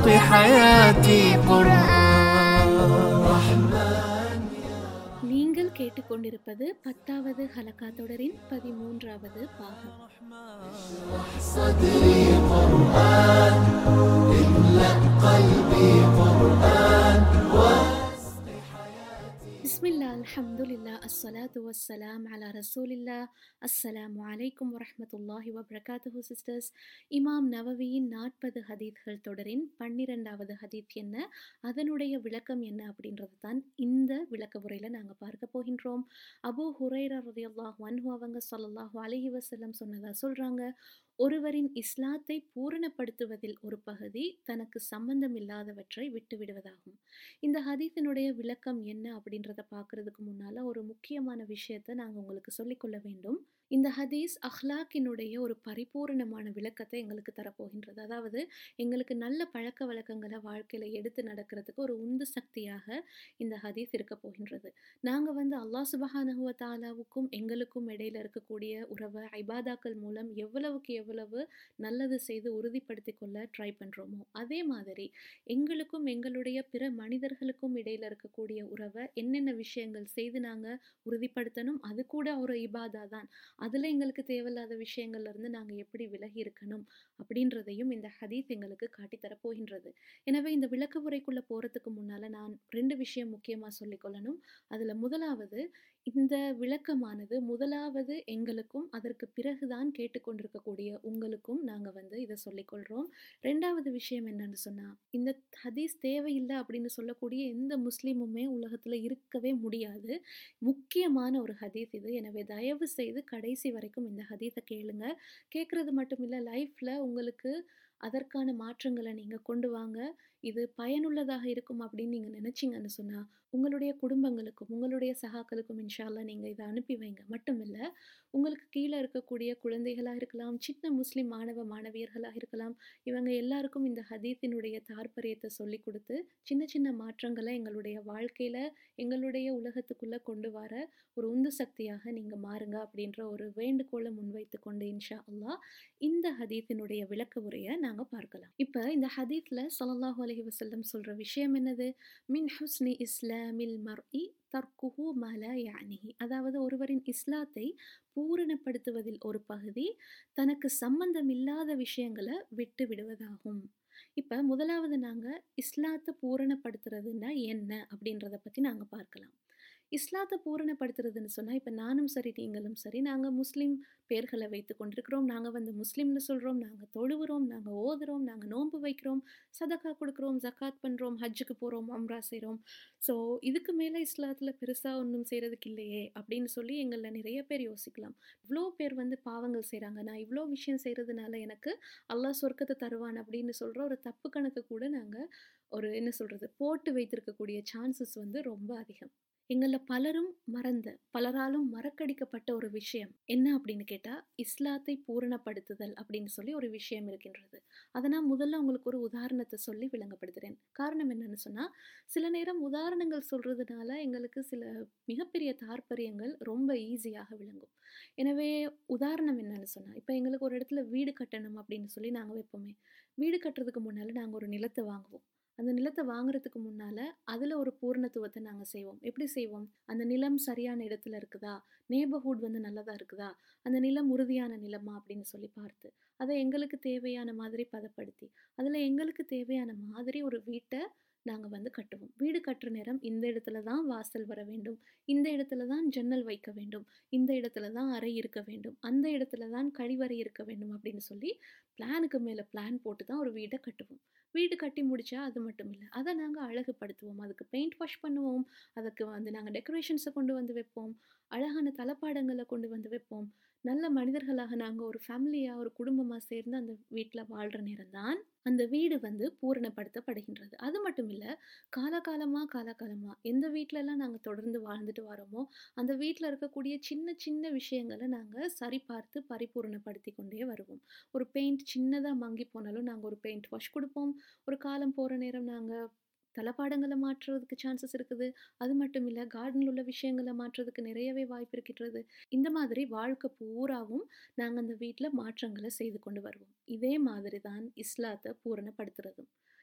واسق حياتي قرآن நீங்கள் கேட்டுக்கொண்டிருப்பது பத்தாவது ஹலகா தொடரின் பதிமூன்றாவது பாகம் صدري قرآن املأ قلبي قرآن பிஸ்மில்லா அல்ஹம்துலில்லா அஸ்ஸலாத்து வஸ்ஸலாம் அலா ரசூலில்லா அஸ்ஸலாமு அலைக்கும் வரஹ்மத்துல்லாஹி வபரகாத்துஹு சிஸ்டர்ஸ் இமாம் நவவியின் நாற்பது ஹதீத்கள் தொடரின் பன்னிரெண்டாவது ஹதீத் என்ன அதனுடைய விளக்கம் என்ன அப்படின்றது தான் இந்த விளக்க உரையில் நாங்கள் பார்க்க போகின்றோம் அபூ ஹுரைரா ரலியல்லாஹு அன்ஹு அவங்க ஸல்லல்லாஹு அலைஹி வஸல்லம் சொன்னதா சொல்றாங்க ஒருவரின் இஸ்லாத்தை பூரணப்படுத்துவதில் ஒரு பகுதி தனக்கு சம்பந்தமில்லாதவற்றை விட்டு விடுவதாகும் இந்த ஹதீஸினுடைய விளக்கம் என்ன அப்படின்றத பார்க்கறதுக்கு முன்னால ஒரு முக்கியமான விஷயத்தை நாங்கள் உங்களுக்கு சொல்லிக்கொள்ள வேண்டும் இந்த ஹதீஸ் அஹ்லாக்கினுடைய ஒரு பரிபூரணமான விளக்கத்தை எங்களுக்கு தரப்போகின்றது அதாவது எங்களுக்கு நல்ல பழக்க வழக்கங்களை வாழ்க்கையில் எடுத்து நடக்கிறதுக்கு ஒரு உந்து சக்தியாக இந்த ஹதீஸ் இருக்க போகின்றது நாங்கள் வந்து அல்லாஹ் சுபஹானஹுவ தாலாவுக்கும் எங்களுக்கும் இடையில இருக்கக்கூடிய உறவை ஐபாதாக்கள் மூலம் எவ்வளவுக்கு எவ்வளவு நல்லது செய்து உறுதிப்படுத்தி கொள்ள ட்ரை பண்ணுறோமோ அதே மாதிரி எங்களுக்கும் எங்களுடைய பிற மனிதர்களுக்கும் இடையில இருக்கக்கூடிய உறவை என்னென்ன விஷயங்கள் செய்து நாங்கள் உறுதிப்படுத்தணும் அது கூட ஒரு இபாதா தான் அதில் எங்களுக்கு தேவையில்லாத விஷயங்கள்ல இருந்து நாங்கள் எப்படி விலகி இருக்கணும் அப்படின்றதையும் இந்த ஹதீஸ் எங்களுக்கு காட்டித்தரப் போகின்றது எனவே இந்த விளக்க உரைக்குள்ளே போகிறதுக்கு முன்னால் நான் ரெண்டு விஷயம் முக்கியமாக சொல்லிக்கொள்ளணும் அதில் முதலாவது இந்த விளக்கமானது முதலாவது எங்களுக்கும் அதற்கு பிறகுதான் கேட்டுக்கொண்டிருக்கக்கூடிய உங்களுக்கும் நாங்கள் வந்து இதை சொல்லிக்கொள்கிறோம் ரெண்டாவது விஷயம் என்னன்னு சொன்னால் இந்த ஹதீஸ் தேவையில்லை அப்படின்னு சொல்லக்கூடிய எந்த முஸ்லீமுமே உலகத்தில் இருக்கவே முடியாது முக்கியமான ஒரு ஹதீஸ் இது எனவே தயவு செய்து கடைசி வரைக்கும் இந்த ஹதீஸை கேளுங்க கேட்குறது மட்டும் இல்லை லைஃப்பில் உங்களுக்கு அதற்கான மாற்றங்களை நீங்கள் கொண்டு வாங்க இது பயனுள்ளதாக இருக்கும் அப்படின்னு நீங்கள் நினச்சிங்கன்னு சொன்னால் உங்களுடைய குடும்பங்களுக்கும் உங்களுடைய சகாக்களுக்கும் இன்ஷால்லா நீங்கள் இதை அனுப்பி வைங்க மட்டும் இல்லை உங்களுக்கு கீழே இருக்கக்கூடிய குழந்தைகளாக இருக்கலாம் சின்ன முஸ்லீம் மாணவ மாணவியர்களாக இருக்கலாம் இவங்க எல்லாருக்கும் இந்த ஹதீத்தினுடைய தாற்பரியத்தை சொல்லி கொடுத்து சின்ன சின்ன மாற்றங்களை எங்களுடைய வாழ்க்கையில் எங்களுடைய உலகத்துக்குள்ளே கொண்டு வர ஒரு உந்து சக்தியாக நீங்கள் மாறுங்க அப்படின்ற ஒரு வேண்டுகோளை முன்வைத்து கொண்டு இன்ஷா அல்லாஹ் இந்த ஹதீத்தினுடைய விளக்க உரையை நாங்கள் பார்க்கலாம் இப்போ இந்த ஹதீத்தில் ஸல்லல்லாஹு அலைஹி வஸல்லம் சொல்கிற விஷயம் என்னது மின் ஹுஸ்னி இஸ்லாமில் மர்இ தர்க்குஹு மல யானிஹி அதாவது ஒருவரின் இஸ்லாத்தை பூரணப்படுத்துவதில் ஒரு பகுதி தனக்கு சம்பந்தம் இல்லாத விஷயங்களை விட்டு விடுவதாகும் இப்போ முதலாவது நாங்கள் இஸ்லாத்தை பூரணப்படுத்துறதுன்னா என்ன அப்படின்றத பற்றி நாங்கள் பார்க்கலாம் இஸ்லாத்தை பூரணப்படுத்துறதுன்னு சொன்னால் இப்போ நானும் சரி நீங்களும் சரி நாங்கள் முஸ்லீம் பேர்களை வைத்து கொண்டிருக்கிறோம் நாங்கள் வந்து முஸ்லீம்னு சொல்கிறோம் நாங்கள் தொழுகிறோம் நாங்கள் ஓதுறோம் நாங்கள் நோன்பு வைக்கிறோம் சதக்கா கொடுக்குறோம் ஜக்காத் பண்ணுறோம் ஹஜ்ஜுக்கு போகிறோம் அம்ரா செய்கிறோம் ஸோ இதுக்கு மேலே இஸ்லாத்தில் பெருசாக ஒன்றும் செய்கிறதுக்கு இல்லையே அப்படின்னு சொல்லி எங்களில் நிறைய பேர் யோசிக்கலாம் இவ்வளோ பேர் வந்து பாவங்கள் செய்கிறாங்க நான் இவ்வளோ விஷயம் செய்கிறதுனால எனக்கு அல்லாஹ் சொர்க்கத்தை தருவான் அப்படின்னு சொல்கிற ஒரு தப்பு கணக்கு கூட நாங்கள் ஒரு என்ன சொல்கிறது போட்டு வைத்திருக்கக்கூடிய சான்சஸ் வந்து ரொம்ப அதிகம் எங்களில் பலரும் மறந்த பலராலும் மறக்கடிக்கப்பட்ட ஒரு விஷயம் என்ன அப்படின்னு கேட்டால் இஸ்லாத்தை பூரணப்படுத்துதல் அப்படின்னு சொல்லி ஒரு விஷயம் இருக்கின்றது அதை நான் முதல்ல உங்களுக்கு ஒரு உதாரணத்தை சொல்லி விளங்கப்படுத்துகிறேன் காரணம் என்னன்னு சொன்னால் சில நேரம் உதாரணங்கள் சொல்கிறதுனால எங்களுக்கு சில மிகப்பெரிய தாற்பயங்கள் ரொம்ப ஈஸியாக விளங்கும் எனவே உதாரணம் என்னன்னு சொன்னால் இப்போ எங்களுக்கு ஒரு இடத்துல வீடு கட்டணும் அப்படின்னு சொல்லி நாங்கள் வைப்போமே வீடு கட்டுறதுக்கு முன்னால் நாங்கள் ஒரு நிலத்தை வாங்குவோம் அந்த நிலத்தை வாங்குறதுக்கு முன்னால் அதில் ஒரு பூர்ணத்துவத்தை நாங்கள் செய்வோம் எப்படி செய்வோம் அந்த நிலம் சரியான இடத்துல இருக்குதா நேபர்ஹுட் வந்து நல்லதாக இருக்குதா அந்த நிலம் உறுதியான நிலமா அப்படின்னு சொல்லி பார்த்து அதை எங்களுக்கு தேவையான மாதிரி பதப்படுத்தி அதில் எங்களுக்கு தேவையான மாதிரி ஒரு வீட்டை நாங்கள் வந்து கட்டுவோம் வீடு கட்டுற நேரம் இந்த இடத்துல தான் வாசல் வர வேண்டும் இந்த இடத்துல தான் ஜன்னல் வைக்க வேண்டும் இந்த இடத்துல தான் அறை இருக்க வேண்டும் அந்த இடத்துல தான் கழிவறை இருக்க வேண்டும் அப்படின்னு சொல்லி பிளானுக்கு மேலே பிளான் போட்டு தான் ஒரு வீடை கட்டுவோம் வீடு கட்டி முடிச்சா அது மட்டும் இல்லை அதை நாங்கள் அழகுபடுத்துவோம் அதுக்கு பெயிண்ட் வாஷ் பண்ணுவோம் அதுக்கு வந்து நாங்கள் டெக்கரேஷன்ஸை கொண்டு வந்து வைப்போம் அழகான தளப்பாடங்களை கொண்டு வந்து வைப்போம் நல்ல மனிதர்களாக நாங்கள் ஒரு ஃபேமிலியாக ஒரு குடும்பமாக சேர்ந்து அந்த வீட்டில் வாழ்கிற நேரம் தான் அந்த வீடு வந்து பூரணப்படுத்தப்படுகின்றது அது மட்டும் இல்லை காலகாலமாக காலகாலமாக எந்த வீட்டிலலாம் நாங்கள் தொடர்ந்து வாழ்ந்துட்டு வரோமோ அந்த வீட்டில் இருக்கக்கூடிய சின்ன சின்ன விஷயங்களை நாங்கள் சரிபார்த்து பரிபூரணப்படுத்தி கொண்டே வருவோம் ஒரு பெயிண்ட் சின்னதாக மங்கி போனாலும் நாங்கள் ஒரு பெயிண்ட் வாஷ் கொடுப்போம் ஒரு காலம் போகிற நேரம் நாங்கள் தளபாடங்களை மாற்றுறதுக்கு சான்சஸ் இருக்குது அது மட்டும் இல்லை கார்டனில் உள்ள விஷயங்களை மாற்றுறதுக்கு நிறையவே வாய்ப்பு இருக்கின்றது இந்த மாதிரி வாழ்க்கை பூராவும் நாங்கள் அந்த வீட்டில் மாற்றங்களை செய்து கொண்டு வருவோம் இதே மாதிரி தான் இஸ்லாத்தை பூரணப்படுத்துறதும்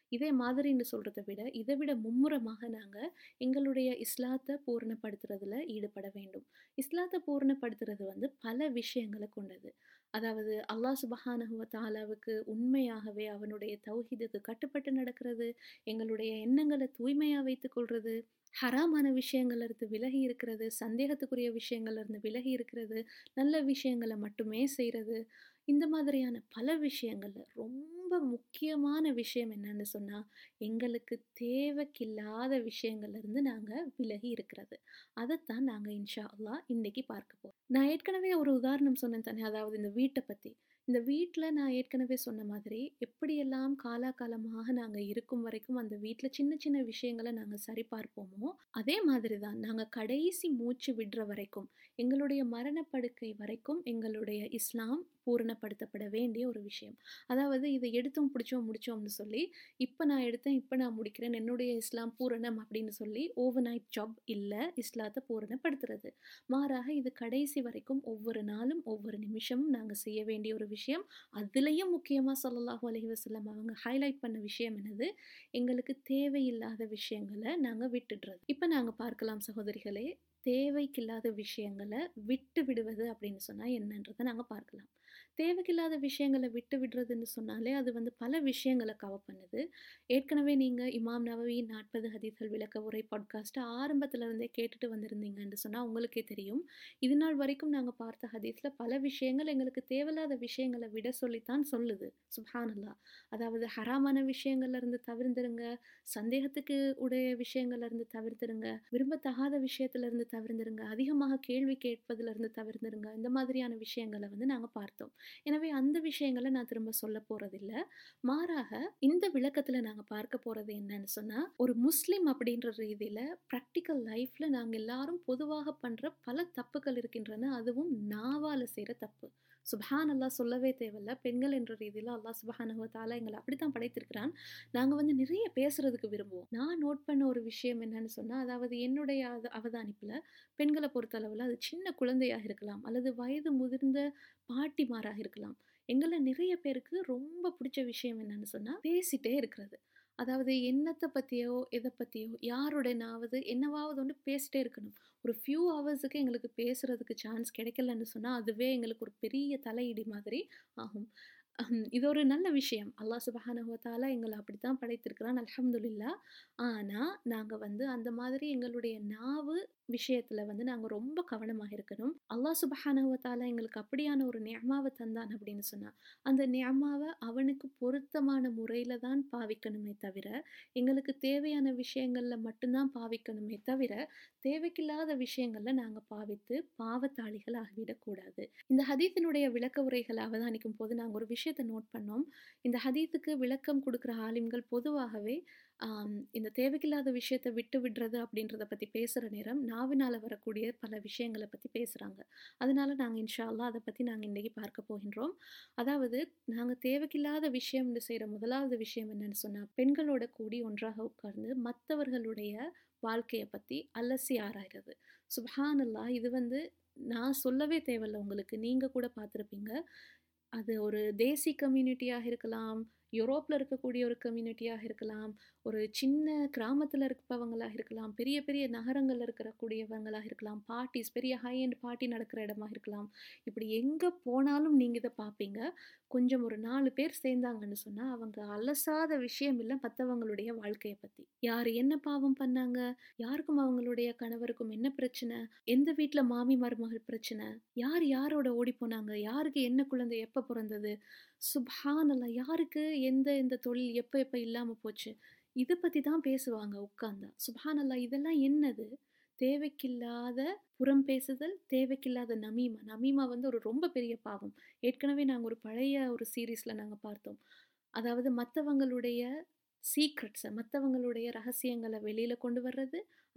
இதே மாதிரின்னு சொல்றத விட இதை விட மும்முரமாக நாங்க எங்களுடைய இஸ்லாத்தை பூரணப்படுத்துறதுல ஈடுபட வேண்டும் இஸ்லாத்தை பூரணப்படுத்துறது வந்து பல விஷயங்களை கொண்டது அதாவது அல்லாஹ் சுபஹானஹு வ தஆலாவுக்கு உண்மையாகவே அவனுடைய தௌஹீதுக்கு கட்டுப்பட்டு நடக்கிறது எங்களுடைய எண்ணங்களை தூய்மையா வைத்துக் கொள்றது ஹராமான விஷயங்கள்ல இருந்து விலகி இருக்கிறது சந்தேகத்துக்குரிய விஷயங்கள்ல இருந்து விலகி இருக்கிறது நல்ல விஷயங்களை மட்டுமே செய்றது இந்த மாதிரியான பல விஷயங்கள்ல ரொம்ப முக்கியமான விஷயம் என்னன்னு சொன்னா எங்களுக்கு தேவைக்கில்லாத விஷயங்கள்ல இருந்து நாங்க விலகி இருக்கிறது அதைத்தான் நாங்க இன்ஷா அல்லாஹ் இன்னைக்கு பார்க்க போறோம் நான் ஏற்கனவே ஒரு உதாரணம் சொன்னேன் தானே அதாவது இந்த வீட்டை பத்தி இந்த வீட்டில் நான் ஏற்கனவே சொன்ன மாதிரி எப்படியெல்லாம் காலாகாலமாக நாங்கள் இருக்கும் வரைக்கும் அந்த வீட்டில் சின்ன சின்ன விஷயங்களை நாங்கள் சரி பார்ப்போமோ அதே மாதிரி தான் நாங்கள் கடைசி மூச்சு விடுற வரைக்கும் எங்களுடைய மரணப்படுக்கை வரைக்கும் எங்களுடைய இஸ்லாம் பூரணப்படுத்தப்பட வேண்டிய ஒரு விஷயம் அதாவது இதை எடுத்தோம் பிடிச்சோம் முடிச்சோம்னு சொல்லி இப்போ நான் எடுத்தேன் இப்போ நான் முடிக்கிறேன் என்னுடைய இஸ்லாம் பூரணம் அப்படின்னு சொல்லி ஓவர் நைட் ஜாப் இல்லை இஸ்லாத்தை பூரணப்படுத்துறது மாறாக இது கடைசி வரைக்கும் ஒவ்வொரு நாளும் ஒவ்வொரு நிமிஷமும் நாங்கள் செய்ய வேண்டிய ஒரு விஷயம் அதுலேயும் முக்கியமாக ஸல்லல்லாஹு அலைஹி வஸல்லம் அவங்க ஹைலைட் பண்ண விஷயம் என்னது எங்களுக்கு தேவையில்லாத விஷயங்களை நாங்கள் விட்டுடுறது இப்போ நாங்கள் பார்க்கலாம் சகோதரிகளே தேவைக்கில்லாத விஷயங்களை விட்டு விடுவது அப்படின்னு சொன்னால் என்னன்றதை நாங்கள் பார்க்கலாம் தேவைக்கில்லாத விஷயங்களை விட்டு விடுறதுன்னு சொன்னாலே அது வந்து பல விஷயங்களை கவர் பண்ணுது ஏற்கனவே நீங்கள் இமாம் நவவியின் நாற்பது ஹதீஸ்கள் விளக்க உரை பாட்காஸ்ட்டை ஆரம்பத்துல இருந்தே கேட்டுட்டு வந்திருந்தீங்கன்னு சொன்னால் உங்களுக்கே தெரியும் இது நாள் வரைக்கும் நாங்கள் பார்த்த ஹதீஸில் பல விஷயங்கள் எங்களுக்கு தேவையில்லாத விஷயங்களை விட சொல்லித்தான் சொல்லுது சுப்ஹானல்லா அதாவது ஹராமான விஷயங்கள்ல இருந்து தவிர்ந்துருங்க சந்தேகத்துக்கு உடைய விஷயங்கள்ல இருந்து தவிர்த்துருங்க விரும்பத்தகாத விஷயத்துல இருந்து தவிர்ந்துருங்க அதிகமாக கேள்வி கேட்பதுல இருந்து தவிர்ந்துருங்க இந்த மாதிரியான விஷயங்களை வந்து நாங்கள் பார்த்தோம் எனவே அந்த விஷயங்களை நான் திரும்ப சொல்ல போறதில்ல மாறாக இந்த விளக்கத்துல நாங்க பார்க்க போறது என்னன்னு சொன்னா ஒரு முஸ்லிம் அப்படின்ற ரீதியில ப்ராக்டிக்கல் லைஃப்ல நாங்க எல்லாரும் பொதுவாக பண்ற பல தப்புகள் இருக்கின்றன அதுவும் நாவால செய்யற தப்பு சுபஹான் அல்லாஹ் சொல்லவே தேவையில்ல பெண்கள் என்ற ரீதியில் அல்லாஹ் சுபஹானஹு தாலா எங்களை அப்படித்தான் படைத்திருக்கிறான் நாங்கள் வந்து நிறைய பேசுறதுக்கு விரும்புவோம் நான் நோட் பண்ண ஒரு விஷயம் என்னன்னு சொன்னால் அதாவது என்னுடைய அது அவதானிப்பில் பெண்களை பொறுத்தளவில் அது சின்ன குழந்தையாக இருக்கலாம் அல்லது வயது முதிர்ந்த பாட்டிமாராக இருக்கலாம் எங்களை நிறைய பேருக்கு ரொம்ப பிடிச்ச விஷயம் என்னன்னு சொன்னால் பேசிட்டே இருக்கிறது அதாவது என்னத்தை பற்றியோ எதை பற்றியோ யாருடனாவது என்னவாவது ஒன்று பேசிட்டே இருக்கணும் ஒரு ஃபியூ ஹவர்ஸுக்கு எங்களுக்கு பேசுறதுக்கு சான்ஸ் கிடைக்கலன்னு சொன்னால் அதுவே எங்களுக்கு ஒரு பெரிய தலையிடி மாதிரி ஆகும் அஹம், இது ஒரு நல்ல விஷயம் அல்லாஹ் சுபஹானஹு வ தஆலா எங்களை அப்படித்தான் படைத்திருக்கிறான் அல்ஹம்துலில்லா ஆனால் நாங்கள் வந்து அந்த மாதிரி எங்களுடைய நாவு விஷயத்துல வந்து நாங்கள் ரொம்ப கவனமாக இருக்கணும் அல்லாஹ் சுபஹானஹு வ தஆலா எங்களுக்கு அப்படியான ஒரு நியமாவை தந்தான் அப்படின்னு சொன்னா அந்த நியமாவை அவனுக்கு பொருத்தமான முறையில தான் பாவிக்கணுமே தவிர எங்களுக்கு தேவையான விஷயங்கள்ல மட்டும்தான் பாவிக்கணுமே தவிர தேவைக்கில்லாத விஷயங்கள்ல நாங்க பாவித்து பாவத்தாளிகள் ஆகிவிடக்கூடாது இந்த ஹதீஸினுடைய விளக்க உரைகளை அவதானிக்கும் போது நாங்கள் ஒரு விஷயத்தை நோட் பண்ணோம் இந்த ஹதீஸுக்கு விளக்கம் கொடுக்குற ஆலிம்கள் பொதுவாகவே ஆம், இந்த தேவைக்கில்லாத விஷயத்தை விட்டு விடுறது அப்படின்றத பற்றி பேசுகிற நேரம் நாவினால் வரக்கூடிய பல விஷயங்களை பற்றி பேசுகிறாங்க அதனால நாங்கள் இன்ஷா அல்லாஹ் அதை பற்றி நாங்கள் இன்றைக்கி பார்க்க போகின்றோம் அதாவது நாங்கள் தேவைக்கில்லாத விஷயம்னு செய்கிற முதலாவது விஷயம் என்னன்னு சொன்னால் பெண்களோட கூடி ஒன்றாக உட்கார்ந்து மற்றவர்களுடைய வாழ்க்கையை பற்றி அலசி ஆராய்றது சுப்ஹானல்லாஹ் இது வந்து நான் சொல்லவே தேவையில்ல உங்களுக்கு நீங்கள் கூட பார்த்துருப்பீங்க அது ஒரு தேசி கம்யூனிட்டியாக இருக்கலாம் யூரோப்பில் இருக்கக்கூடிய ஒரு கம்யூனிட்டியாக இருக்கலாம் ஒரு சின்ன கிராமத்தில் இருப்பவங்களாக இருக்கலாம் பெரிய பெரிய நகரங்களில் இருக்கக்கூடியவங்களாக இருக்கலாம் பார்ட்டிஸ் பெரிய ஹை அண்ட் பார்ட்டி நடக்கிற இடமா இருக்கலாம் இப்படி எங்கே போனாலும் நீங்கள் இதை பார்ப்பீங்க கொஞ்சம் ஒரு நாலு பேர் சேர்ந்தாங்கன்னு சொன்னால் அவங்க அலசாத விஷயம் இல்லை மற்றவங்களுடைய வாழ்க்கையை பற்றி யார் என்ன பாவம் பண்ணாங்க யாருக்கும் அவங்களுடைய கணவருக்கும் என்ன பிரச்சனை எந்த வீட்டில் மாமி மருமகள் பிரச்சனை யார் யாரோட ஓடி போனாங்க யாருக்கு என்ன குழந்தை எப்போ பிறந்தது சுப்ஹானல்லா யாருக்கு எந்த எந்த தொழில் எப்போ எப்போ இல்லாமல் போச்சு இதை பற்றி தான் பேசுவாங்க உட்கார்ந்தா சுப்ஹானல்லா இதெல்லாம் என்னது தேவைக்கில்லாத புறம் பேசுதல் தேவைக்கில்லாத நமீமா நமீமா வந்து ஒரு ரொம்ப பெரிய பாவம் ஏற்கனவே நாங்கள் ஒரு பழைய ஒரு சீரீஸில் நாங்கள் பார்த்தோம் அதாவது மற்றவங்களுடைய சீக்ரெட்ஸை மற்றவங்களுடைய ரகசியங்களை வெளியில் கொண்டு வர்றது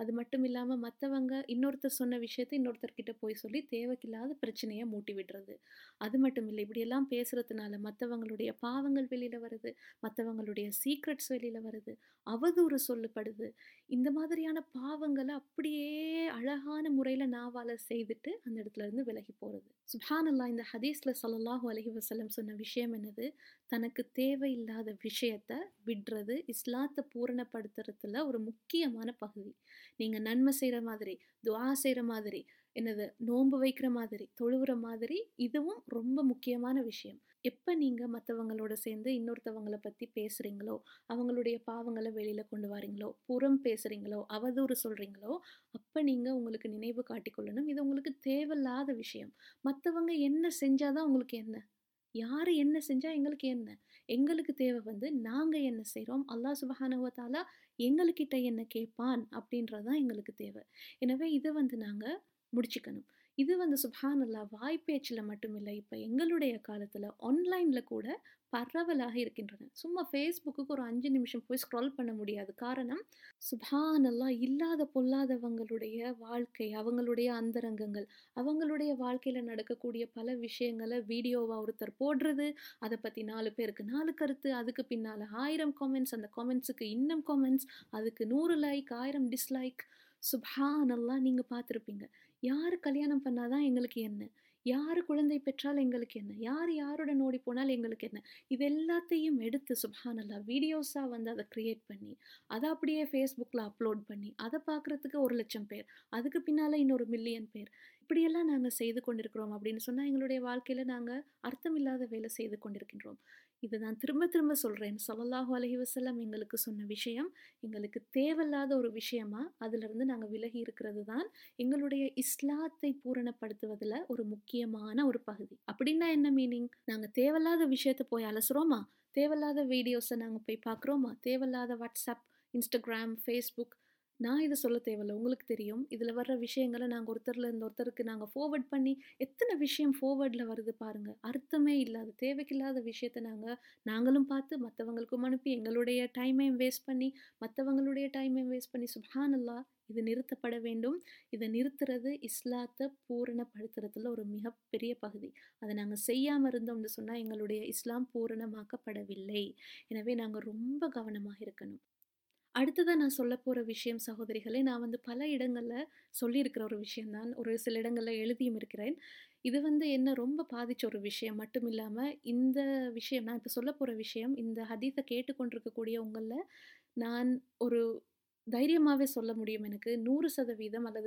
அது மட்டும் இல்லாம மத்தவங்க இன்னொருத்தர் சொன்ன விஷயத்த இன்னொருத்தர்கிட்ட போய் சொல்லி தேவைக்கில்லாத பிரச்சனைய மூட்டி விடுறது. அது மட்டும் இல்ல, இப்படியெல்லாம் பேசுறதுனால மத்தவங்களுடைய பாவங்கள் வெளியில வருது, மத்தவங்களுடைய சீக்ரெட்ஸ் வெளியில வருது, அவதூறு சொல்லப்படுது. இந்த மாதிரியான பாவங்கள அப்படியே அழகான முறையில நாவால செய்துட்டு அந்த இடத்துல இருந்து விலகி போறது. சுப்ஹானல்லாஹ் இந்த ஹதீஸ்ல ஸல்லல்லாஹு அலைஹி வஸல்லம் சொன்ன விஷயம் என்னது? தனக்கு தேவையில்லாத விஷயத்த விட்றது இஸ்லாத்த பூரணப்படுத்துறதுல ஒரு முக்கியமான பகுதி. நீங்க நன்மை செய்ற மாதிரி, துஆ செய்ற மாதிரி, என்னது நோன்பு வைக்கிற மாதிரி, தொழுவுற மாதிரி இதுவும் ரொம்ப முக்கியமான விஷயம். எப்ப நீங்க மத்தவங்களோட சேர்ந்து இன்னொருத்தவங்கள பத்தி பேசுறீங்களோ, அவங்களுடைய பாவங்கள வெளியில கொண்டு வாரீங்களோ, புறம் பேசுறீங்களோ, அவதூறு சொல்றீங்களோ, அப்ப நீங்க உங்களுக்கு நினைவு காட்டிக் கொள்ளணும். இது உங்களுக்கு தேவையில்லாத விஷயம். மத்தவங்க என்ன செஞ்சா தான் உங்களுக்கு என்ன? யாரு என்ன செஞ்சா எங்களுக்கு என்ன? எங்களுக்கு தேவை வந்து நாங்க என்ன செய்றோம்? அல்லாஹ் சுப்ஹானஹு வ தஆலா எங்கள்கிட்ட என்ன கேட்பான்? அப்படின்றது தான் எங்களுக்கு தேவை. எனவே இத வந்து நாங்க முடிச்சுக்கணும். இது வந்து சுப்ஹானல்லாஹ் வாய் பேச்சுல மட்டும் இல்ல. இப்ப எங்களுடைய காலத்துல ஆன்லைன்ல கூட பரவலாக இருக்கின்றன. சும்மா Facebookக்கு ஒரு 5 நிமிஷம் போய் ஸ்க்ரால் பண்ண முடியாது. காரணம், சுப்ஹானல்லாஹ் இல்லாத பொல்லாதவங்களுடைய வாழ்க்கை, அவங்களுடைய அந்தரங்கங்கள், அவங்களுடைய வாழ்க்கையில நடக்கக்கூடிய பல விஷயங்கள வீடியோவா ஒருத்தர் போடுறது, அத பத்தி 4 பேருக்கு 4 கருத்து, அதுக்கு பின்னால 1000 காமெண்ட்ஸ், அந்த காமெண்ட்ஸுக்கு இன்னும் காமெண்ட்ஸ், அதுக்கு 100 லைக், 1000 டிஸ்லைக். சுப்ஹானல்லாஹ் நீங்க பார்த்திருப்பீங்க. யாரு கல்யாணம் பண்ணா தான் எங்களுக்கு என்ன? யாரு குழந்தை பெற்றால் எங்களுக்கு என்ன? யாரு யாருடன் ஓடிப் போனால் எங்களுக்கு என்ன? இது எல்லாத்தையும் எடுத்து சுப்ஹானல்லாஹ் வீடியோஸா வந்து அத கிரியேட் பண்ணி, அத அப்படியே Facebookல அப்லோட் பண்ணி, அத பார்க்கறதுக்கு 1,00,000 பேர், அதுக்கு பின்னால இன்னொரு மில்லியன் பேர். இப்படியெல்லாம் நாங்க செய்து கொண்டிருக்கிறோம் அப்படின்னு சொன்னா, எங்களுடைய வாழ்க்கையில நாங்க அர்த்தமில்லாத வேலை செய்து கொண்டிருக்கின்றோம். இத நான் திரும்ப திரும்ப சொல்றேன். ஸல்லல்லாஹு அலைஹி வஸல்லம் எங்களுக்கு சொன்ன விஷயம், எங்களுக்கு தேவையில்லாத ஒரு விஷயமா, அதிலிருந்து நாங்க விலகி இருக்கிறது தான் எங்களுடைய இஸ்லாத்தை பூரணப்படுத்துவதுல ஒரு முக்கியமான ஒரு பகுதி. அப்படின்னா என்ன மீனிங்? நாங்க தேவையில்லாத விஷயத்த போய் அலசுறோமா? தேவையில்லாத வீடியோஸ நாங்க போய் பார்க்குறோமா? தேவையில்லாத WhatsApp, Instagram, Facebook நான் இத சொல்ல தேவையில்ல. உங்களுக்கு தெரியும். இதுல வர்ற விஷயங்கள நாங்க ஒருத்தர்ல இருந்து ஒருத்தருக்கு நாங்க ஃபார்வர்ட் பண்ணி, எத்தன விஷயம் ஃபார்வர்ட்ல வருது பாருங்க. அர்த்தமே இல்லாத, தேவைக்கில்லாத விஷயத்த நாங்க நாங்களும் பார்த்து, மத்தவங்களுக்கும் அனுப்பி, எங்களுடைய டைமையும் வேஸ்ட் பண்ணி, மத்தவங்களுடைய டைமையும் வேஸ்ட் பண்ணி, சுப்ஹானல்லாஹ் இது நிறுத்தப்பட வேண்டும். இத நிறுத்துறது இஸ்லாத்த பூரணப்படுத்துறதுல ஒரு மிகப்பெரிய பகுதி. அத நாங்க செய்யாம இருந்தோம்னு சொன்னா, எங்களுடைய இஸ்லாம் பூரணமாக்கப்படவில்லை. எனவே நாங்க ரொம்ப கவனமாக இருக்கணும். அடுத்ததா நான் சொல்லப் போற விஷயம் சகோதரிகளே, நான் வந்து பல இடங்கள்ல சொல்லியிருக்கிற ஒரு விஷயம் தான். ஒரு சில இடங்கள்ல எழுதியும் இருக்கிறேன். இது வந்து என்ன ரொம்ப பாதிச்ச ஒரு விஷயம் மட்டும் இல்லாம, இந்த விஷயம் நான் இப்ப சொல்லப் போற விஷயம், இந்த ஹதீஸ கேட்டுக்கொண்டிருக்கக்கூடிய உங்கள்ல நான் ஒரு தைரியமாவே சொல்ல முடியும் எனக்கு. 100% அல்லது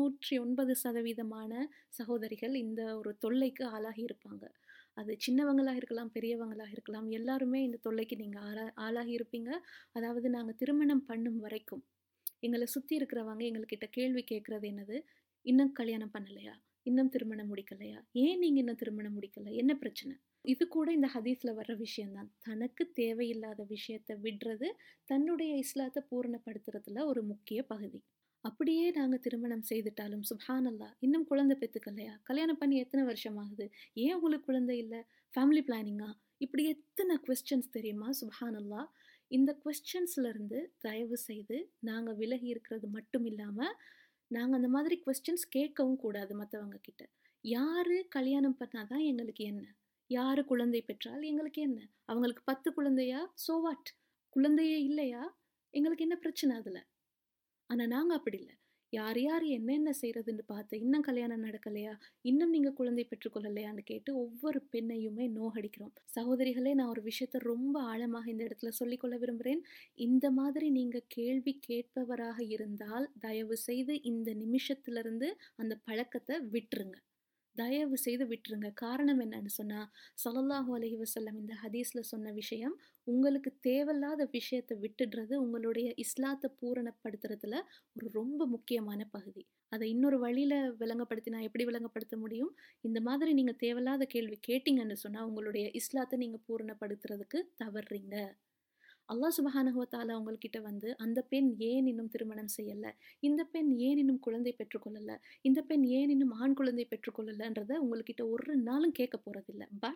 99% சகோதரிகள் இந்த ஒரு தொல்லைக்கு ஆளாகி இருப்பாங்க. அது சின்னவங்களா இருக்கலாம், பெரியவங்களா இருக்கலாம். எல்லாருமே இந்த தொல்லைக்கு நீங்க ஆளா ஆளாகி இருப்பீங்க. அதாவது நாங்க திருமணம் பண்ணும் வரைக்கும், எங்கள சுத்தி இருக்கிறவங்க எங்கள்கிட்ட கேள்வி கேட்கிறது என்னது? "இன்னும் கல்யாணம் பண்ணலையா? இன்னும் திருமணம் முடிக்கலையா? ஏன் நீங்க இன்னும் திருமணம் முடிக்கல? என்ன பிரச்சனை?" இது கூட இந்த ஹதீஸ்ல வர்ற விஷயம் தான். தனக்கு தேவையில்லாத விஷயத்த விட்றது, தன்னுடைய இஸ்லாத்த பூரணப்படுத்துறதுல ஒரு முக்கிய பகுதி. அப்படியே நாங்க திருமணம் செய்துட்டாலும் சுப்ஹானல்லாஹ் இன்னும் குழந்தை பெத்துக்கலையா? கல்யாணம் பண்ணி எத்தன வருஷம் ஆகுது? ஏன் உங்களுக்கு குழந்தை இல்ல? ஃபேமிலி பிளானிங்கா? இப்படி எத்தன கொஸ்டின்ஸ் தெரியுமா? சுப்ஹானல்லாஹ். இந்த கொஸ்டின்ஸ்ல இருந்து தயவு செய்து நாங்க விலகி இருக்கிறது மட்டும் இல்லாம, நாங்க அந்த மாதிரி கொஸ்டின்ஸ் கேட்கவும் கூடாது மத்தவங்க கிட்ட. யாரு கல்யாணம் பண்ணா தான் எங்களுக்கு என்ன? யாரு குழந்தை பெற்றால் எங்களுக்கு என்ன? அவங்களுக்கு 10 குழந்தையா? So what? குழந்தையே இல்லையா? எங்களுக்கு என்ன பிரச்சனை அதுல? ஆனா நாங்க அப்படி இல்ல. யார் யார் என்னென்ன செய்றதுன்னு பார்த்து, இன்னும் கல்யாணம் நடக்கலையா? இன்னும் நீங்க குழந்தை பெற்றுக் கொள்ளலையான்னு கேட்டு ஒவ்வொரு பெண்ணையுமே நோகடிக்கிறோம். சகோதரிகளே, நான் ஒரு விஷயத்த ரொம்ப ஆழமாக இந்த இடத்துல சொல்லிக் கொள்ள விரும்புறேன். இந்த மாதிரி நீங்க கேள்வி கேட்பவராக இருந்தால், தயவு செய்து இந்த நிமிஷத்திலிருந்து அந்த பழக்கத்த விட்டுருங்க. தயவு செய்து விட்டுருங்க. காரணம் என்னன்னு சொன்னா, ஸல்லல்லாஹு அலைஹி வஸல்லம் இந்த ஹதீஸ்ல சொன்ன விஷயம், உங்களுக்கு தேவையில்லாத விஷயத்த விட்டுடுறது உங்களுடைய இஸ்லாத்த பூரணப்படுத்துறதுல ஒரு ரொம்ப முக்கியமான பகுதி. அத இன்னொரு வழியில விளங்கப்படுத்தி நான் எப்படி விளங்கப்படுத்த முடியும்? இந்த மாதிரி நீங்க தேவையில்லாத கேள்வி கேட்டீங்கன்னு சொன்னா, உங்களுடைய இஸ்லாத்த நீங்க பூரணப்படுத்துறதுக்கு தவறுறீங்க. அல்லாஹ் சுப்ஹானஹு வ தஆலா உங்கள்கிட்ட வந்து, அந்த பெண் ஏன் இன்னும் திருமணம் செய்யல? இந்த பெண் ஏன் இன்னும் குழந்தை பெற்றுக் கொள்ளல? இந்த பெண் ஏன் இன்னும் ஆண் குழந்தை பெற்றுக் கொள்ளலன்றத உங்கள்கிட்ட ஒரு நாளும் கேட்கப் போறதில்ல. பட்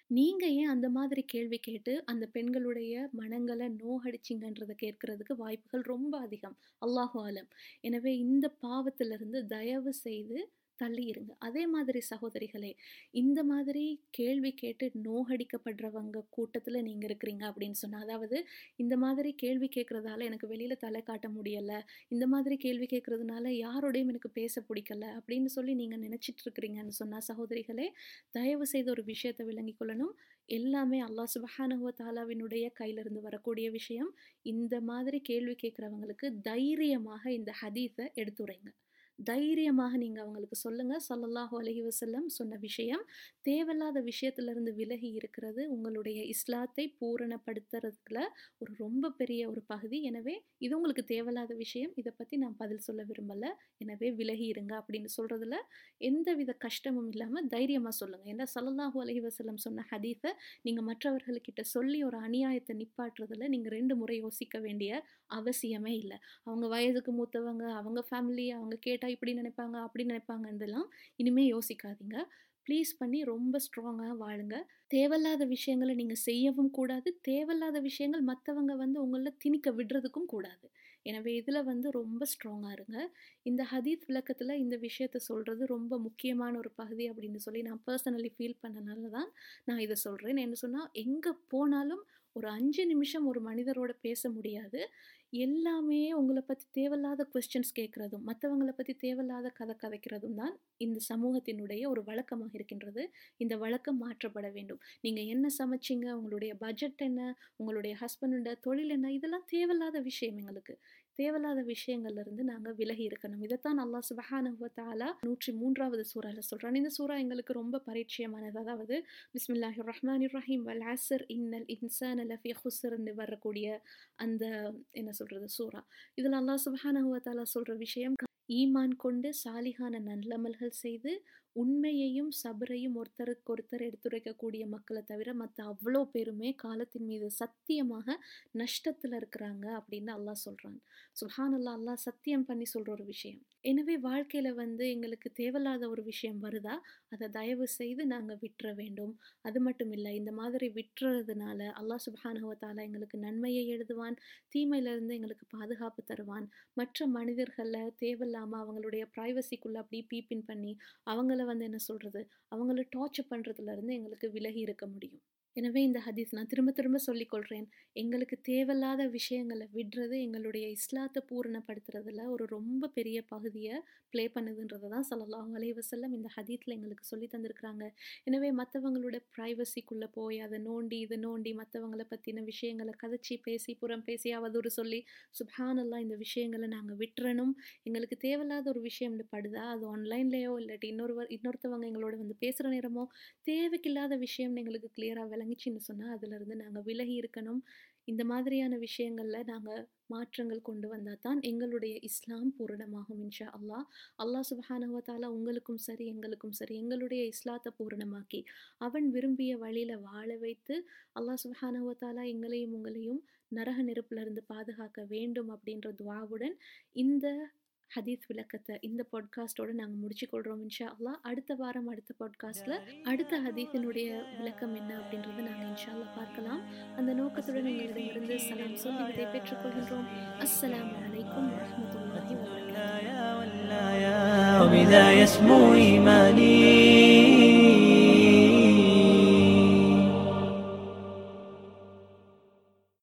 நீங்க ஏன் அந்த மாதிரி கேள்வி கேட்டு அந்த பெண்களுடைய மனங்களை நோகடிச்சிங்கன்றத கேட்கறதுக்கு வாய்ப்புகள் ரொம்ப அதிகம் அல்லாஹு ஆலம் எனவே இந்த பாவத்திலிருந்து தயவு செய்து தள்ளி இருங்க அதே மாதிரி சகோதரிகளே இந்த மாதிரி கேள்வி கேட்டு நோகடிக்கப்படுறவங்க கூட்டத்தில் நீங்கள் இருக்கிறீங்க அப்படின்னு சொன்னால் அதாவது இந்த மாதிரி கேள்வி கேட்குறதால எனக்கு வெளியில் தலை காட்ட முடியலை இந்த மாதிரி கேள்வி கேட்குறதுனால யாரோடையும் எனக்கு பேச பிடிக்கல அப்படின்னு சொல்லி நீங்கள் நினச்சிட்டு இருக்கிறீங்கன்னு சொன்னால் சகோதரிகளே தயவு செய்து ஒரு விஷயத்தை விளங்கிக் கொள்ளணும் எல்லாமே அல்லாஹ் சுபஹானஹுவ தாலாவினுடைய கையிலிருந்து வரக்கூடிய விஷயம் இந்த மாதிரி கேள்வி கேட்குறவங்களுக்கு தைரியமாக இந்த ஹதீஸை எடுத்துரைங்க தைரியமாக நீங்கள் அவங்களுக்கு சொல்லுங்கள் சல்லல்லாஹு அலைஹி வஸல்லம் சொன்ன விஷயம் தேவையில்லாத விஷயத்திலிருந்து விலகி இருக்கிறது உங்களுடைய இஸ்லாத்தை பூரணப்படுத்துறதுல ஒரு ரொம்ப பெரிய ஒரு பகுதி எனவே இது உங்களுக்கு தேவையில்லாத விஷயம் இதை பற்றி நான் பதில் சொல்ல விரும்பலை எனவே விலகி இருங்க அப்படின்னு சொல்கிறதுல எந்தவித கஷ்டமும் இல்லாமல் தைரியமாக சொல்லுங்கள் ஏன்னா சல்லல்லாஹு அலைஹி வஸல்லம் சொன்ன ஹதீஸை நீங்கள் மற்றவர்கள்கிட்ட சொல்லி ஒரு அநியாயத்தை நிப்பாட்டுறதுல நீங்கள் ரெண்டு முறை யோசிக்க வேண்டிய அவசியமே இல்லை அவங்க வயதுக்கு மூத்தவங்க அவங்க ஃபேமிலி அவங்க கேட்டால் இப்படி நினைப்பாங்க அப்படி நினைப்பாங்கன்றதெல்லாம் இனிமே யோசிக்காதீங்க ப்ளீஸ் பண்ணி ரொம்ப ஸ்ட்ராங்காக வாழுங்க தேவையில்லாத விஷயங்களை நீங்கள் செய்யவும் கூடாது தேவையில்லாத விஷயங்கள் மற்றவங்க வந்து உங்களை திணிக்க விடுறதுக்கும் கூடாது எனவே இதில் வந்து ரொம்ப ஸ்ட்ராங்காக இருங்க இந்த ஹதீத் விளக்கத்தில் இந்த விஷயத்த சொல்கிறது ரொம்ப முக்கியமான ஒரு பகுதி அப்படின்னு சொல்லி நான் பர்சனலி ஃபீல் பண்ணனால தான் நான் இதை சொல்கிறேன் என்ன சொன்னால் எங்கே போனாலும் ஒரு அஞ்சு நிமிஷம் ஒரு மனிதரோட பேச முடியாது எல்லாமே உங்களை பற்றி தேவையில்லாத கொஸ்டின்ஸ் கேட்குறதும் மற்றவங்களை பற்றி தேவையில்லாத கதை கதைக்கிறதும் தான் இந்த சமூகத்தினுடைய ஒரு வழக்கமாக இருக்கின்றது இந்த வழக்கம் மாற்றப்பட வேண்டும் நீங்கள் என்ன சமைச்சிங்க உங்களுடைய பட்ஜெட் என்ன உங்களுடைய ஹஸ்பண்டோட தொழில் என்ன இதெல்லாம் தேவையில்லாத விஷயம் எங்களுக்கு தேவையில்லாத விஷயங்கள்ல இருந்து நாங்கள் விலகி இருக்கணும் இதைத்தான் அல்லாஹ் சுபஹானஹு தாலா நூற்றி மூன்றாவது சூறால சொல்கிறான் இந்த சூறா எங்களுக்கு ரொம்ப பரிச்சயமானது அதாவது பிஸ்மில்லாஹி ரஹ்மான் ரஹீம் வல் அசர் இன்னல் இன்சான் லஃபி ஹுசர்னு வரக்கூடிய அந்த என்ன சொல்கிறது சூறா இதில் அல்லாஹ் சுபஹானஹு தாலா சொல்கிற விஷயம் ஈமான் கொண்டு சாலிகான நல்லமல்கள் செய்து உண்மையையும் சபரையும் ஒருத்தருக்கு ஒருத்தர் எடுத்துரைக்கக்கூடிய மக்களை தவிர மற்ற அவ்வளோ பேருமே காலத்தின் மீது சத்தியமாக நஷ்டத்தில் இருக்கிறாங்க அப்படின்னு அல்லாஹ் சொல்கிறான் சுஹான் அல்லா அல்லாஹ் சத்தியம் பண்ணி சொல்கிற ஒரு விஷயம் எனவே வாழ்க்கையில் வந்து எங்களுக்கு தேவையில்லாத ஒரு விஷயம் வருதா அதை தயவு செய்து நாங்கள் விட்டுற வேண்டும் அது மட்டும் இல்லை இந்த மாதிரி விட்டுறதுனால அல்லாஹ் சுபஹானுவத்தால எங்களுக்கு நன்மையை எழுதுவான் தீமையிலிருந்து எங்களுக்கு பாதுகாப்பு தருவான் மற்ற மனிதர்களில் தேவையில்லாமல் அவங்களுடைய ப்ரைவசிக்குள்ளே அப்படி பீப்பின் பண்ணி அவங்கள வந்து என்ன சொல்கிறது அவங்கள டார்ச்சர் பண்ணுறதுலேருந்து எங்களுக்கு விலகி இருக்க முடியும் எனவே இந்த ஹதீஸ் நான் திரும்ப திரும்ப சொல்லிக்கொள்கிறேன் எங்களுக்கு தேவையில்லாத விஷயங்களை விடுறது எங்களுடைய இஸ்லாத்தை பூரணப்படுத்துறதுல ஒரு ரொம்ப பெரிய பகுதியை ப்ளே பண்ணுதுன்றதை தான் சல்லல்லாஹு அலைஹி வஸல்லம் இந்த ஹதீத்தில் எங்களுக்கு சொல்லி தந்திருக்கிறாங்க எனவே மற்றவங்களோட ப்ரைவசிக்குள்ளே போய் அதை நோண்டி இதை நோண்டி மற்றவங்கள பற்றின விஷயங்களை கதைச்சி பேசி புறம் பேசி அவதூறு சொல்லி சுப்ஹானல்லாஹ் இந்த விஷயங்களை நாங்கள் விட்டுறணும் எங்களுக்கு தேவையில்லாத ஒரு விஷயம் படுதா அது ஆன்லைன்லேயோ இல்லாட்டி இன்னொருவர் இன்னொருத்தவங்க எங்களோட வந்து பேசுகிற நேரமோ தேவைக்கில்லாத விஷயம்னு எங்களுக்கு கிளியராக விளங்கிச்சின்னு சொன்னால் அதிலிருந்து நாங்கள் விலகி இருக்கணும் இந்த மாதிரியான விஷயங்களில் நாங்கள் மாற்றங்கள் கொண்டு வந்தால் தான் எங்களுடைய இஸ்லாம் பூரணமாகும் இன்ஷா அல்லாஹ் அல்லாஹ் சுபஹானுவத்தாலா உங்களுக்கும் சரி எங்களுக்கும் சரி எங்களுடைய இஸ்லாத்தை பூரணமாக்கி அவன் விரும்பிய வழியில் வாழ வைத்து அல்லாஹ் சுபஹானுவத்தாலா எங்களையும் உங்களையும் நரக நெருப்பிலிருந்து பாதுகாக்க வேண்டும் அப்படின்ற துவாவுடன் இந்த ஹதீஸ் விளக்கத்தை இந்த பாட்காஸ்டோட நாங்கள் முடிச்சுக்கொள்கிறோம் இன்ஷா அல்லா அடுத்த வாரம் அடுத்த பாட்காஸ்ட்டில் அடுத்த ஹதீஸினுடைய விளக்கம் என்ன அப்படின்றத நாங்கள் இன்ஷா அல்லா பார்க்கலாம் அந்த நோக்கத்துடன் எங்களிடமிருந்து சலாம் சொல்லி விதை பெற்றுக்கொள்கின்றோம் அஸ்ஸலாம் வலைக்கும் வரமத்துல்லாஹி வபரகாத்துஹு وبذا يسمو إيماني